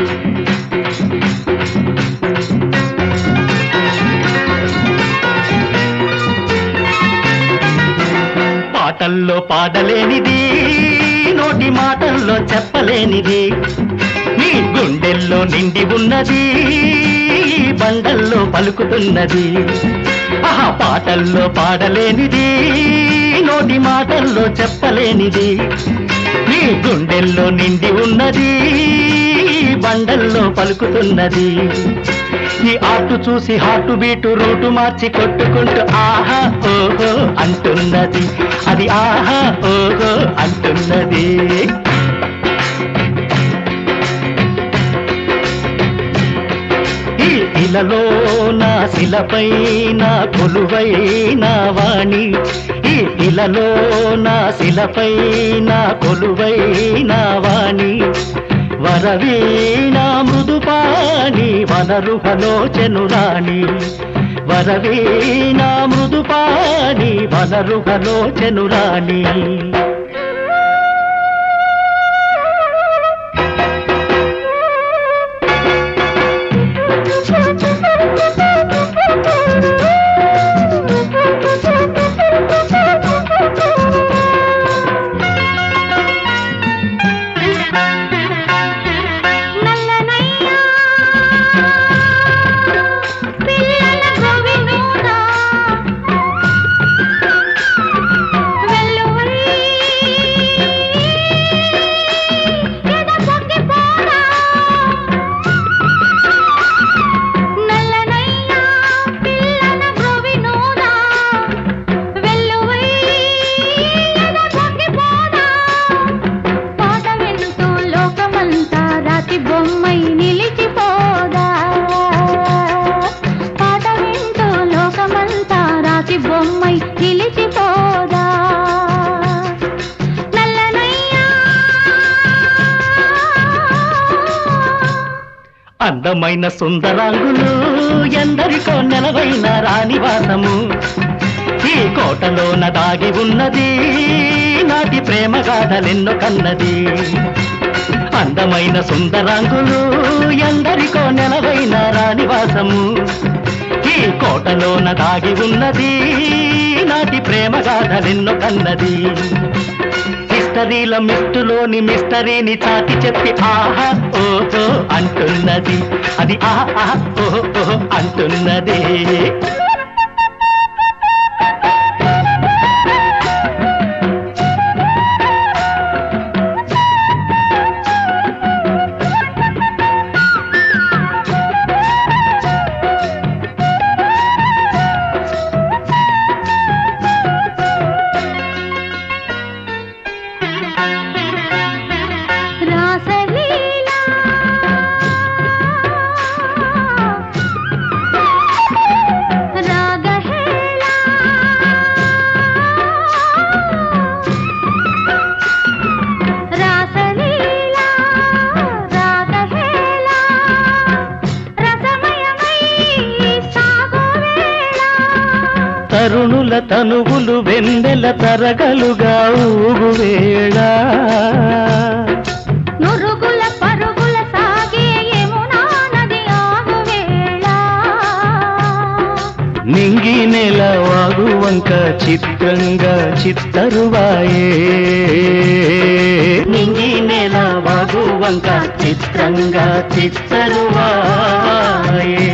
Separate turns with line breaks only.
పాటల్లో పాడలేనిది నోటి మాటల్లో చెప్పలేనిది నీ గుండెల్లో నిండి ఉన్నది ఈ బండల్లో పలుకుతున్నది ఆహా పాటల్లో పాడలేనిది నోటి మాటల్లో చెప్పలేనిది నీ గుండెల్లో నిండి ఉన్నది ఈ బండల్లో పలుకుతున్నది ఈ ఆటు చూసి హాటు బీటు రూటు మార్చి కొట్టుకుంటూ ఆహా ఓహో అంటున్నది అది ఆహా ఓహో అంటున్నది ఈ ఇలలో నా శిలపై నా కొలువైన వాణి ఈ ఇలలో నా శిలపై నా కొలువైన వాణి వరవీణ మృదుపాణి వనరుహలోచనురాణి వరవీణ మృదుపాణి వనరుహలోచనురాణి
నల్లనయ్యా పిల్లల గోవిందా వెల్లువై ఎద పొంగిపోదా నల్లనయ్యా పిల్లల గోవిందా వెల్లువై ఎద పొంగిపోదా పాట వింటూ లోకమంతా రాతి బొమ్మై నిలిచిపోదా పాట వింటూ లోకమంతా రాతి బొమ్మై నిలిచిపోదా నల్లనయ్యా
అందమైన సుందరాంగులు ఎందరికో నెలవైన రాణివాసము ఈ కోటలోన దాగి ఉన్నది నాటి ప్రేమ గాథలెన్నో కన్నది అందమైన సుందరాంగులు ఎందరికో నెలవైన రాణివాసము ఈ కోటలోన దాగి ఉన్నది నాటి ప్రేమ గాథలెన్నో కన్నది హిస్టరీల మిస్టులోని మిస్టరీని చాటి చెప్పి ఆహా ఓహో అంటున్నది అది ఆహా ఓహో అంటున్నది
రాసలీలా రాగహేళా రాసలీలా రాగహేళా రసమయమై సాగువేళ
తరుణుల తనువులు వెన్నెల తరగలుగా ఊగువేళ
నురుగుల పరుగుల సాగే యమునా నది ఆగువేళ
నింగి నెల వాగు వంక చిత్రంగా చిత్తరువాయే నింగి నెల వాగు వంక చిత్రంగా చిత్తరువాయే